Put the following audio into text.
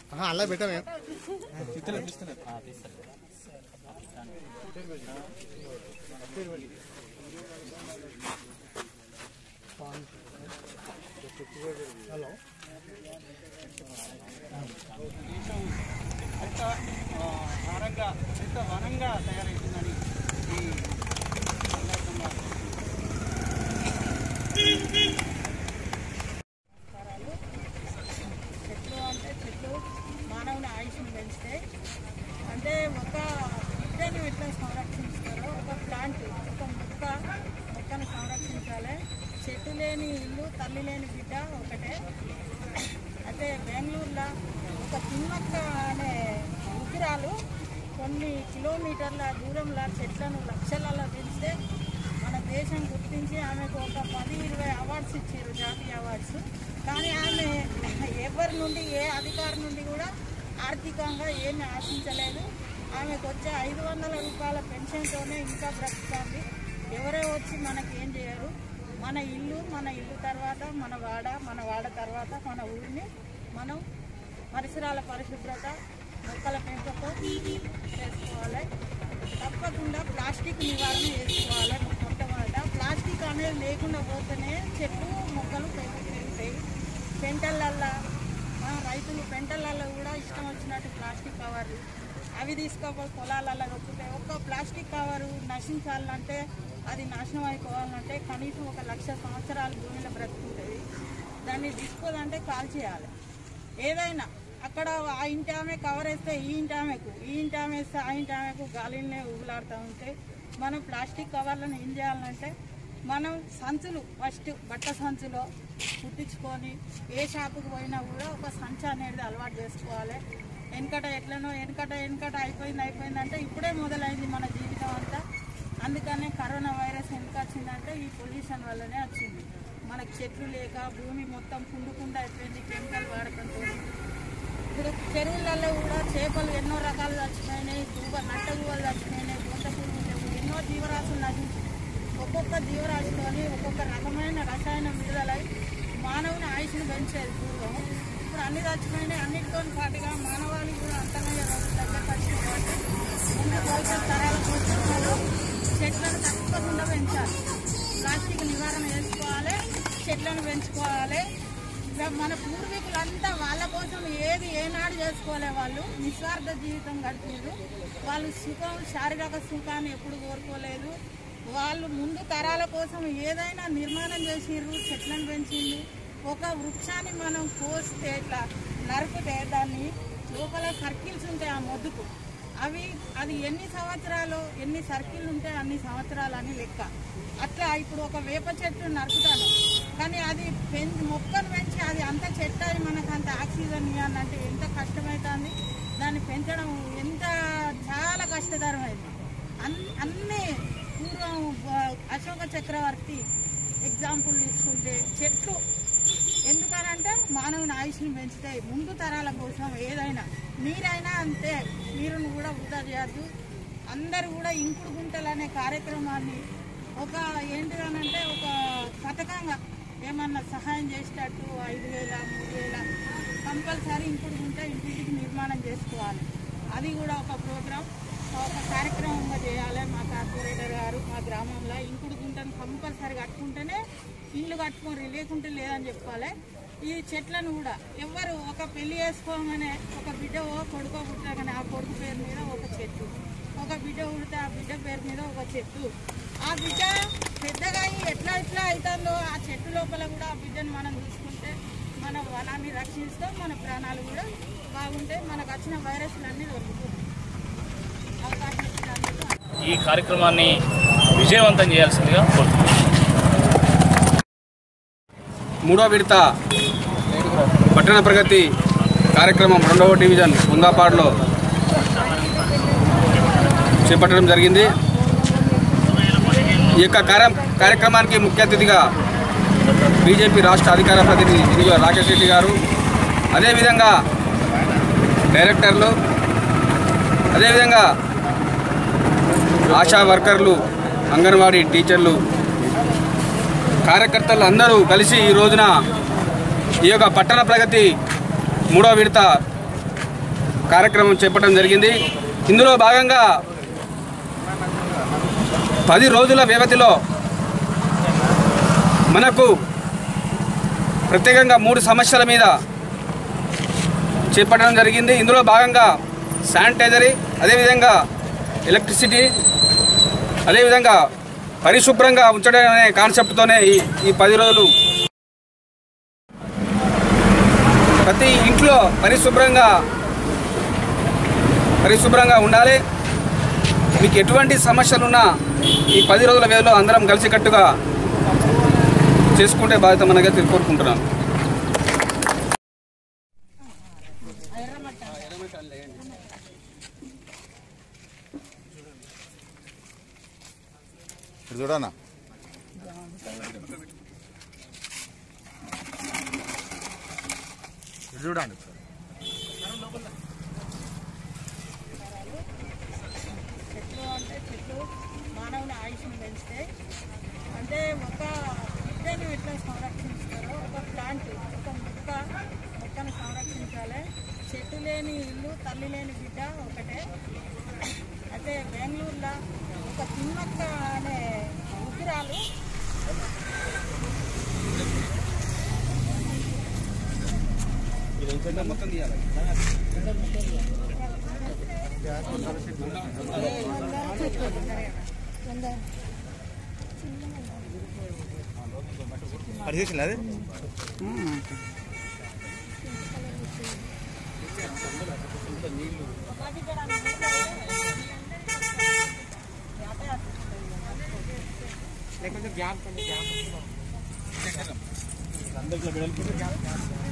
అలా పెట్టామే ఎంత ఆ, భారంగా ఎంత వనంగా తయారైతుందని ఈ సందర్భంగా చెట్లు అంటే చెట్లు మానవుని ఆయుష్ని పెంచుతాయి అంటే ఒక విద్యను ఎట్లా సంరక్షిస్తారో ఒక ప్లాంట్ ఒక మొక్క మొక్కను సంరక్షించాలి చెట్టు లేని ఇల్లు తల్లి లేని బిడ్డ ఒకటే అయితే బెంగళూరులో ఒక తిమ్మక్క అనే ఉగ్రాలు కొన్ని కిలోమీటర్ల దూరంలో చెట్లను లక్షలలో పెంచితే మన దేశం గుర్తించి ఆమెకు ఒక పది ఇరవై అవార్డ్స్ ఇచ్చారు జాతీయ అవార్డ్స్ కానీ ఆమె ఎవరి నుండి ఏ అధికారి నుండి కూడా ఆర్థికంగా ఏమీ ఆశించలేదు ఆమెకు వచ్చే ఐదు వందల రూపాయల పెన్షన్తోనే ఇంకా బ్రతుకుతుంది ఎవరే వచ్చి మనకి ఏం చేయరు మన ఇల్లు మన ఇల్లు తర్వాత మన వాడ మన వాడ తర్వాత మన ఊరిని మనం పరిసరాల పరిశుభ్రత మొక్కల పెంపకం చేసుకోవాలి తప్పకుండా ప్లాస్టిక్ నివారణ చేసుకోవాలి మొట్టమొదట ప్లాస్టిక్ అనేది లేకుండా పోతేనే చెట్లు మొక్కలు పెరుగుతాయి పెంటలల్లా ఆ, రైతులు పెంటలల్లో కూడా ఇష్టం వచ్చినట్టు ప్లాస్టిక్ కవర్లు అవి తీసుకోపోయి పొలాలలో కొట్టుతాయి ఒక్క ప్లాస్టిక్ కవరు నశించాలంటే అది నాశనం అయిపోవాలంటే కనీసం ఒక లక్ష సంవత్సరాలు భూమిలో బ్రతుకుంటుంది దాన్ని తీసుకోదంటే కాల్ చేయాలి ఏదైనా అక్కడ ఆ ఇంటి ఆమె కవర్ వేస్తే ఈ ఇంటి ఆమెకు ఈ ఇంటి ఆమె వేస్తే ఆ ఇంటి ఆమెకు గాలినే ఊగులాడుతూ ఉంటాయి మనం ప్లాస్టిక్ కవర్లను ఏం చేయాలంటే మనం సంచులు ఫస్ట్ బట్ట సంచులో కుట్టించుకొని ఏ షాపుకి పోయినా కూడా ఒక సంచి అనేది అలవాటు చేసుకోవాలి వెనకట ఎట్లనో వెనకట వెనకట అయిపోయింది అయిపోయింది అంటే ఇప్పుడే మొదలైంది మన జీవితం అంతా అందుకనే కరోనా వైరస్ ఎందుకు వచ్చిందంటే ఈ పొల్యూషన్ వల్లనే వచ్చింది మనకు చెట్లు లేక భూమి మొత్తం కుండుకుండా అయిపోయింది కెమికల్ వాడకంతో ఇప్పుడు చెరువులలో కూడా చేపలు ఎన్నో రకాలు చచ్చిపోయినాయి దూబ నట్టగువలు చచ్చిపోయినాయి గుంట పురుగులు ఎన్నో జీవరాశులు నశించాయి ఒక్కొక్క జీవరాశితోని ఒక్కొక్క రకమైన రసాయనం విడుదలై మానవుని ఆయుష్ను పెంచేది పూర్వం ఇప్పుడు అన్ని చచ్చిపోయినాయి అన్నిటితో పాటుగా మానవాళి కూడా అంతమయ్యే రోజులు దగ్గర వచ్చింది ముందు భవిష్యత్ తరాల కోసం మనం చెట్లను తప్పకుండా పెంచాలి ప్లాస్టిక్ నివారణ చేసుకోవాలి చెట్లను పెంచుకోవాలి ఇక మన పూర్వీకులంతా వాళ్ళ కోసం ఏది ఏనాడు చేసుకోలే వాళ్ళు నిస్వార్థ జీవితం గడిపారు వాళ్ళు సుఖం శారీరక సుఖాన్ని ఎప్పుడు కోరుకోలేదు వాళ్ళు ముందు తరాల కోసం ఏదైనా నిర్మాణం చేసిర్రు చెట్లను పెంచిండు ఒక వృక్షాన్ని మనం కోస్తే ఇట్లా నరికితే దాన్ని లోపల సర్కిల్స్ ఉంటాయి ఆ మొద్దుకు అవి అది ఎన్ని సంవత్సరాలు ఎన్ని సర్కిల్ ఉంటే అన్ని సంవత్సరాలు అని లెక్క అట్లా ఇప్పుడు ఒక వేప చెట్టు నరుకుతాను కానీ అది పెంచి మొక్కను పెంచి అది అంత చెట్టు అది మనకు అంత ఆక్సిజన్ ఇవ్వాలంటే ఎంత కష్టమవుతుంది దాన్ని పెంచడం ఎంత చాలా కష్టతరమైంది అన్ని అన్ని పూర్వం ఆ, అశోక చక్రవర్తి ఎగ్జాంపుల్ తీసుకుంటే చెట్లు ఎందుకనంటే మానవుని ఆయుష్ని పెంచుతాయి ముందు తరాల కోసం ఏదైనా నీరైనా అంతే నీరును కూడా వృధా చేయద్దు అందరూ కూడా ఇంకుడు గుంటలు అనే కార్యక్రమాన్ని ఒక ఏంటిదనంటే ఒక పథకంగా ఏమన్నా సహాయం చేసేటట్టు ఐదు వేల మూడు వేల కంపల్సరీ ఇంకుడు గుంట ఇంటింటికి నిర్మాణం చేసుకోవాలి అది కూడా ఒక ప్రోగ్రాం ఒక కార్యక్రమంగా చేయాలి మా కార్పొరేటర్ గారు మా గ్రామంలో ఇంకుడు గుంటను కంపల్సరీ కట్టుకుంటేనే ఇల్లు కట్టుకోరు లేకుంటే లేదని చెప్పాలి ఈ చెట్లను కూడా ఎవ్వరు ఒక పెళ్లి చేసుకోగానే ఒక బిడ్డ ఓ కొడుకో పుట్టగానే ఆ కొడుకు పేరు మీద ఒక చెట్టు ఒక బిడ్డ పుడితే ఆ బిడ్డ పేరు మీద ఒక చెట్టు ఆ బిడ్డ పెద్దగా అయ్యి ఎట్లా ఎట్లా అవుతుందో ఆ చెట్టు లోపల కూడా ఆ బిడ్డను మనం చూసుకుంటే మన వనాన్ని రక్షిస్తాం మన ప్రాణాలు కూడా బాగుంటాయి మనకు వచ్చిన వైరస్లన్నీ దొరుకుతాయి అవకాశం ఇచ్చినందుకు ఈ కార్యక్రమాన్ని విజయవంతం చేయాల్సిందిగా కోరుతున్నాను మూడో విడత పట్టణ ప్రగతి కార్యక్రమం రెండవ డివిజన్ ముందాపాడులో చేపట్టడం జరిగింది ఈ యొక్క కార్య కార్యక్రమానికి ముఖ్య అతిథిగా బీజేపీ రాష్ట్ర అధికార ప్రతినిధి ఇదిగో రాకేష్ రెడ్డి గారు అదేవిధంగా డైరెక్టర్లు అదేవిధంగా ఆశా వర్కర్లు అంగన్వాడీ టీచర్లు కార్యకర్తలు అందరూ కలిసి ఈ రోజున ఈ యొక్క పట్టణ ప్రగతి మూడో విడత కార్యక్రమం చేపట్టడం జరిగింది ఇందులో భాగంగా పది రోజుల వ్యవధిలో మనకు ప్రత్యేకంగా మూడు సమస్యల మీద చేపట్టడం జరిగింది ఇందులో భాగంగా శానిటైజరీ అదేవిధంగా ఎలక్ట్రిసిటీ అదేవిధంగా పరిశుభ్రంగా ఉంచడం అనే కాన్సెప్ట్తోనే ఈ ఈ పది రోజులు ప్రతి ఇంట్లో పరిశుభ్రంగా పరిశుభ్రంగా ఉండాలి మీకు ఎటువంటి సమస్యలున్నా ఈ పది రోజుల వ్యవధిలో అందరం కలిసికట్టుగా చేసుకుంటే బాధ్యత మనగా కోరుకుంటున్నాను ఇక్కడ చూడనా చూడండి చెట్లు అంటే చెట్లు మానవుని ఆయుష్ని పెంచుతాయి అంటే ఒక విద్యను ఎట్లా సంరక్షిస్తారో ఒక ప్లాంట్ ఒక మొక్క మొక్కను సంరక్షించాలి చెట్టు లేని ఇల్లు తల్లి లేని బిడ్డ ఒకటే అయితే బెంగళూరులో ఒక తిమ్మక్క అనే ఉగ్రాలు మొత్తం తీయాలి అది చేసింది అది గ్యాప్